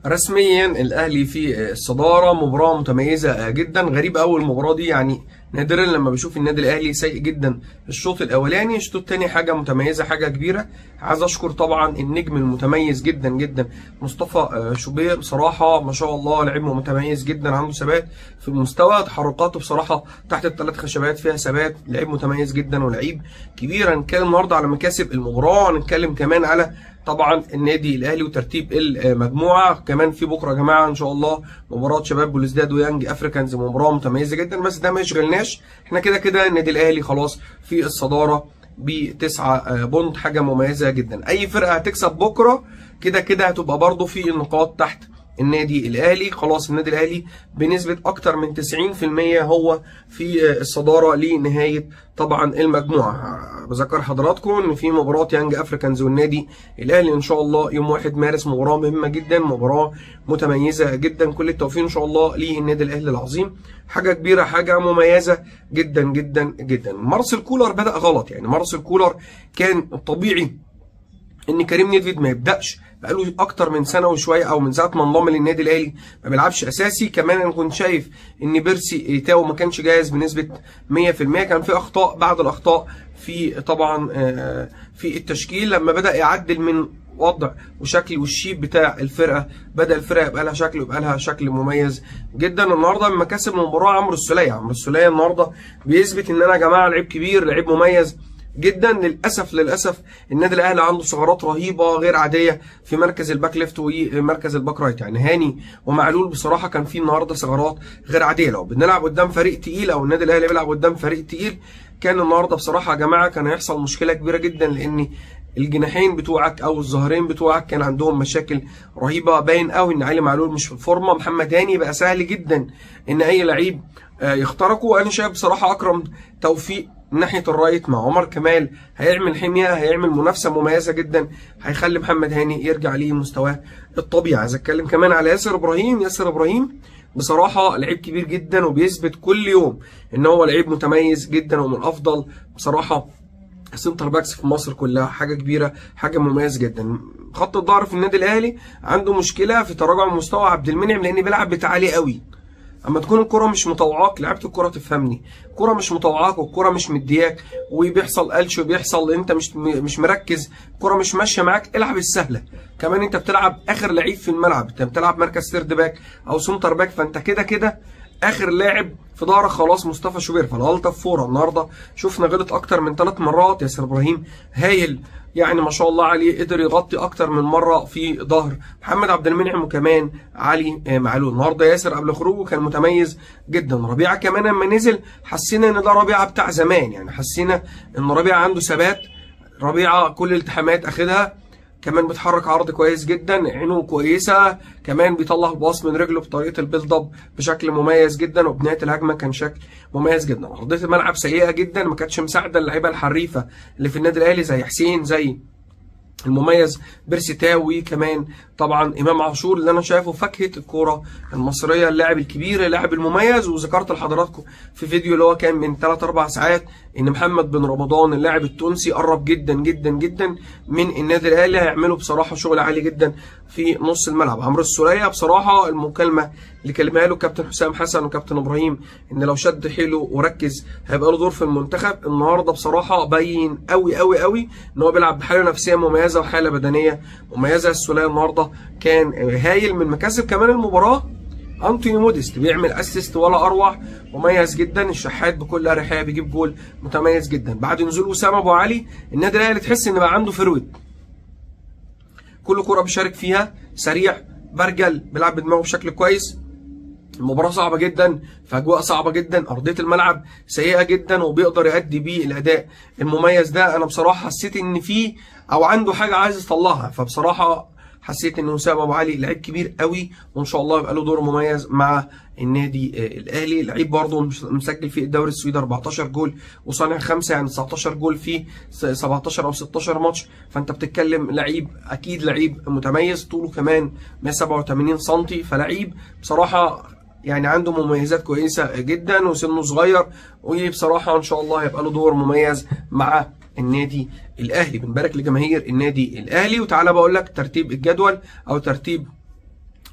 رسميا الاهلي في الصداره مباراه متميزه جدا غريب قوي المباراه دي يعني نادرا لما بشوف النادي الاهلي سيء جدا الشوط الاولاني الشوط الثاني حاجه متميزه حاجه كبيره عايز اشكر طبعا النجم المتميز جدا جدا مصطفى شوبير بصراحه ما شاء الله لعيب متميز جدا عنده ثبات في المستوى تحركاته بصراحه تحت الثلاث خشبات فيها ثبات لعيب متميز جدا ولعيب كبير هنتكلم النهارده على مكاسب المباراه هنتكلم كمان على طبعا النادي الاهلي وترتيب المجموعه كمان في بكره يا جماعه ان شاء الله مباراه شباب بلوزداد ويانج افريكانز مباراه متميزه جدا بس ده ما يشغلناش احنا كده كده النادي الاهلي خلاص في الصداره بتسعة بونت حاجه مميزه جدا اي فرقه هتكسب بكره كده كده هتبقى برضه في النقاط تحت النادي الاهلي خلاص النادي الاهلي بنسبه اكتر من 90% هو في الصداره لنهايه طبعا المجموعه بذكر حضراتكم ان في مباراه يانج افريكانز والنادي الاهلي ان شاء الله يوم 1 مارس مباراه مهمه جدا مباراه متميزه جدا كل التوفيق ان شاء الله للنادي الاهلي العظيم حاجه كبيره حاجه مميزه جدا جدا جدا مارسيل كولر بدا غلط يعني مارسيل كولر كان الطبيعي ان كريم نيدفيد ما يبداش بقاله اكتر من سنه وشويه او من ساعه ما انضم للنادي الاهلي ما بيلعبش اساسي كمان انا كنت شايف ان بيرسي تاو ما كانش جاهز بنسبه 100% كان في اخطاء بعض الاخطاء في طبعا في التشكيل لما بدا يعدل من وضع وشكل والشيب بتاع الفرقه بدا الفرقه يبقى لها شكل ويبقى لها شكل مميز جدا النهارده من مكاسب المباراه عمرو السوليه عمرو السوليه النهارده بيثبت ان انا يا جماعه لعيب كبير لعيب مميز جدا للاسف للاسف النادي الاهلي عنده ثغرات رهيبه غير عاديه في مركز الباك ليفت ومركز الباك رايت يعني هاني ومعلول بصراحه كان في النهارده ثغرات غير عاديه لو بنلعب قدام فريق تقيل او النادي الاهلي بيلعب قدام فريق تقيل كان النهارده بصراحه يا جماعه كان هيحصل مشكله كبيره جدا لان الجناحين بتوعك او الظهرين بتوعك كان عندهم مشاكل رهيبه باين قوي ان علي معلول مش في الفورمه محمد هاني بقى سهل جدا ان اي لعيب يخترقه وانا شايف بصراحه اكرم توفيق ناحيه الرايت مع عمر كمال هيعمل حميه هيعمل منافسه مميزه جدا هيخلي محمد هاني يرجع ليه مستواه الطبيعي عايز اتكلم كمان على ياسر ابراهيم ياسر ابراهيم بصراحه لعيب كبير جدا وبيثبت كل يوم ان هو لعيب متميز جدا ومن افضل بصراحه سنتر باكس في مصر كلها حاجه كبيره حاجه مميز جدا خط الظهر في النادي الاهلي عنده مشكله في تراجع مستوى عبد المنعم لان بيلعب بتعالي قوي اما تكون الكره مش مطوعاك لعيبه الكره تفهمني الكره مش مطوعاك والكره مش مدياك وبيحصل قلش وبيحصل انت مش مش مركز الكره مش ماشيه معاك العب السهله كمان انت بتلعب اخر لعيب في الملعب انت بتلعب مركز سيرد باك او سنتر باك فانت كده كده اخر لاعب في ظهرك خلاص مصطفى شوبير فالغلطه في فوره النهارده شفنا غلط اكتر من ثلاث مرات ياسر ابراهيم هايل يعني ما شاء الله عليه قدر يغطي اكتر من مره في ظهر محمد عبد المنعم وكمان علي معلول النهارده ياسر قبل خروجه كان متميز جدا ربيعه كمان لما نزل حسينا ان ده ربيعه بتاع زمان يعني حسينا ان ربيعه عنده ثبات ربيعه كل الالتحامات اخدها كمان بيتحرك عرض كويس جدا عينه كويسه كمان بيطلع الباص من رجله بطريقه البيلد اب بشكل مميز جدا وبنهايه الهجمه كان شكل مميز جدا ارضيه الملعب سيئه جدا ما كانتش مساعده اللعيبه الحريفه اللي في النادي الاهلي زي حسين زي المميز بيرسي تاوي كمان طبعا امام عاشور اللي انا شايفه فاكهه الكوره المصريه اللاعب الكبير اللاعب المميز وذكرت لحضراتكم في فيديو اللي هو كان من 3 4 ساعات ان محمد بن رمضان اللاعب التونسي قرب جدا جدا جدا من النادي الاهلي هيعملوا بصراحه شغل عالي جدا في نص الملعب عمرو السوليه بصراحه المكالمه اللي كلمها له كابتن حسام حسن وكابتن ابراهيم ان لو شد حيله وركز هيبقى له دور في المنتخب النهارده بصراحه باين قوي قوي قوي ان هو بيلعب بحاله نفسيه مميزه وحاله بدنيه مميزه السوليه النهارده كان هايل من مكاسب كمان المباراه انتوني موديست بيعمل اسيست ولا اروع مميز جدا الشحات بكل اريحيه بيجيب جول متميز جدا بعد نزول وسام ابو علي النادي الاهلي تحس ان بقى عنده فرويد كل كره بيشارك فيها سريع برجل بيلعب بدماغه بشكل كويس المباراة صعبة جدا في أجواء صعبة جدا أرضية الملعب سيئة جدا وبيقدر يأدي بيه الأداء المميز ده أنا بصراحة حسيت إن فيه أو عنده حاجة عايز يطلعها فبصراحة حسيت ان وسام ابو علي لعيب كبير قوي وان شاء الله يبقى له دور مميز مع النادي الاهلي لعيب برضه مسجل في الدوري السويدي 14 جول وصانع خمسه يعني 19 جول في 17 او 16 ماتش فانت بتتكلم لعيب اكيد لعيب متميز طوله كمان 187 سم فلعيب بصراحه يعني عنده مميزات كويسه جدا وسنه صغير وبصراحه ان شاء الله هيبقى له دور مميز مع النادي الاهلي بنبارك لجماهير النادي الاهلي وتعالى بقول لك ترتيب الجدول او ترتيب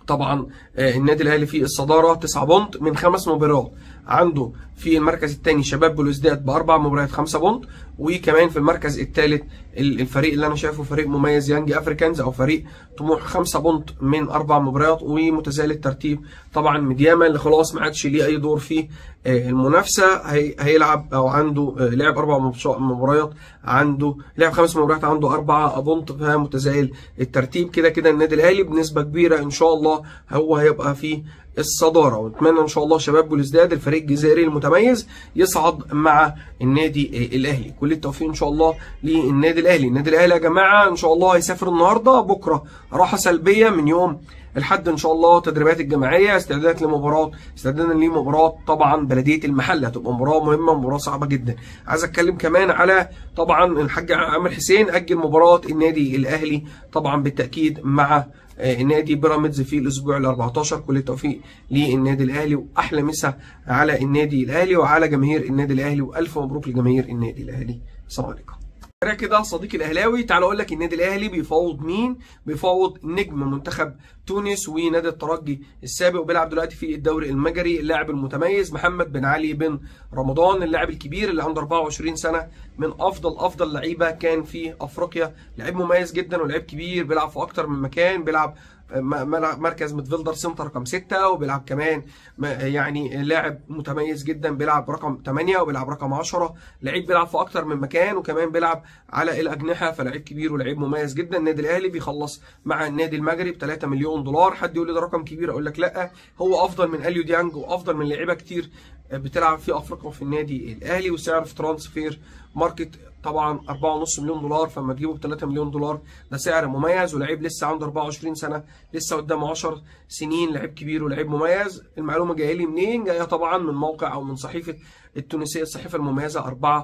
طبعا آه، النادي الاهلي في الصداره 9 بونت من خمس مباريات عنده في المركز الثاني شباب بلوزداد باربع مباريات 5 بونت وكمان في المركز الثالث الفريق اللي انا شايفه فريق مميز يانج افريكانز او فريق طموح 5 بونت من اربع مباريات ومتزايل الترتيب طبعا مدياما اللي خلاص ما عادش ليه اي دور في آه، المنافسه هي- هيلعب او عنده آه، لعب اربع مبش- مباريات عنده لعب خمس مباريات عنده اربعه بونت فمتزايل الترتيب كده كده النادي الاهلي بنسبه كبيره ان شاء الله هو هيبقى في الصداره ونتمنى ان شاء الله شباب بلوزداد الفريق الجزائري المتميز يصعد مع النادي آه، الاهلي كل التوفيق ان شاء الله للنادي الاهلي النادي الاهلي يا جماعه ان شاء الله هيسافر النهارده بكره راحه سلبيه من يوم الحد ان شاء الله تدريبات الجماعيه استعدادات لمباراه استعدادا لمباراه طبعا بلديه المحله هتبقى مباراه مهمه مباراه صعبه جدا عايز اتكلم كمان على طبعا الحاج عامر حسين اجل مباراه النادي الاهلي طبعا بالتاكيد مع آه، نادي بيراميدز في الاسبوع ال 14 كل التوفيق للنادي الاهلي واحلى مسا على النادي الاهلي وعلى جماهير النادي الاهلي والف مبروك لجماهير النادي الاهلي السلام عليكم كده كده صديقي الاهلاوي تعال اقول لك النادي الاهلي بيفاوض مين بيفاوض نجم منتخب تونس ونادي الترجي السابق وبيلعب دلوقتي في الدوري المجري اللاعب المتميز محمد بن علي بن رمضان اللاعب الكبير اللي عنده 24 سنه من افضل افضل لعيبه كان في افريقيا لعيب مميز جدا ولعيب كبير بيلعب في اكتر من مكان بيلعب م- ملعب- مركز ميدفيلدر سنتر رقم 6 وبيلعب كمان م- يعني لاعب متميز جدا بيلعب رقم 8 وبيلعب رقم 10 لعيب بيلعب في اكتر من مكان وكمان بيلعب على الاجنحه فلعيب كبير ولعيب مميز جدا النادي الاهلي بيخلص مع النادي المجري ب 3 مليون دولار حد يقول لي ده رقم كبير اقول لك لا هو افضل من اليو ديانج وافضل من لعيبه كتير بتلعب في افريقيا وفي النادي الاهلي وسعر في ترانسفير ماركت طبعا 4.5 مليون دولار فما تجيبه ب 3 مليون دولار ده سعر مميز ولعيب لسه عنده 24 سنه لسه قدامه 10 سنين لعيب كبير ولعيب مميز المعلومه جايه لي منين جايه طبعا من موقع او من صحيفه التونسيه الصحيفه المميزه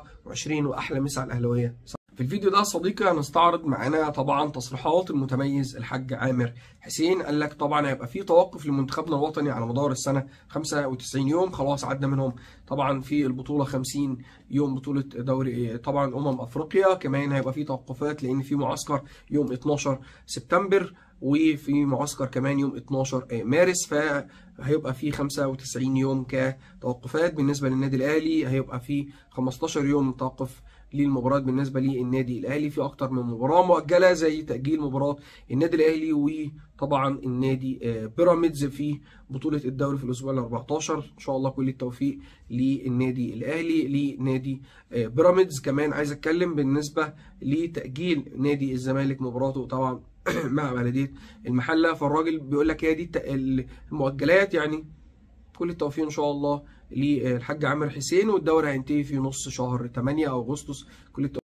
24 واحلى مسا على الاهلاويه في الفيديو ده صديقي هنستعرض معانا طبعا تصريحات المتميز الحاج عامر حسين قال لك طبعا هيبقى في توقف لمنتخبنا الوطني على مدار السنه 95 يوم خلاص عدى منهم طبعا في البطوله 50 يوم بطوله دوري طبعا امم افريقيا كمان هيبقى في توقفات لان في معسكر يوم 12 سبتمبر وفي معسكر كمان يوم 12 مارس فهيبقى في 95 يوم كتوقفات بالنسبه للنادي الاهلي هيبقى في 15 يوم توقف للمباريات بالنسبه للنادي الاهلي في اكتر من مباراه مؤجله زي تاجيل مباراه النادي الاهلي وطبعا النادي آه، بيراميدز في بطوله الدوري في الاسبوع ال 14 ان شاء الله كل التوفيق للنادي الاهلي لنادي آه، بيراميدز كمان عايز اتكلم بالنسبه لتاجيل نادي الزمالك مباراته طبعا مع بلديه المحله فالراجل بيقول لك هي دي الت- المؤجلات يعني كل التوفيق ان شاء الله للحاج عامر حسين والدوري هينتهي في نص شهر 8 اغسطس كل التوفيق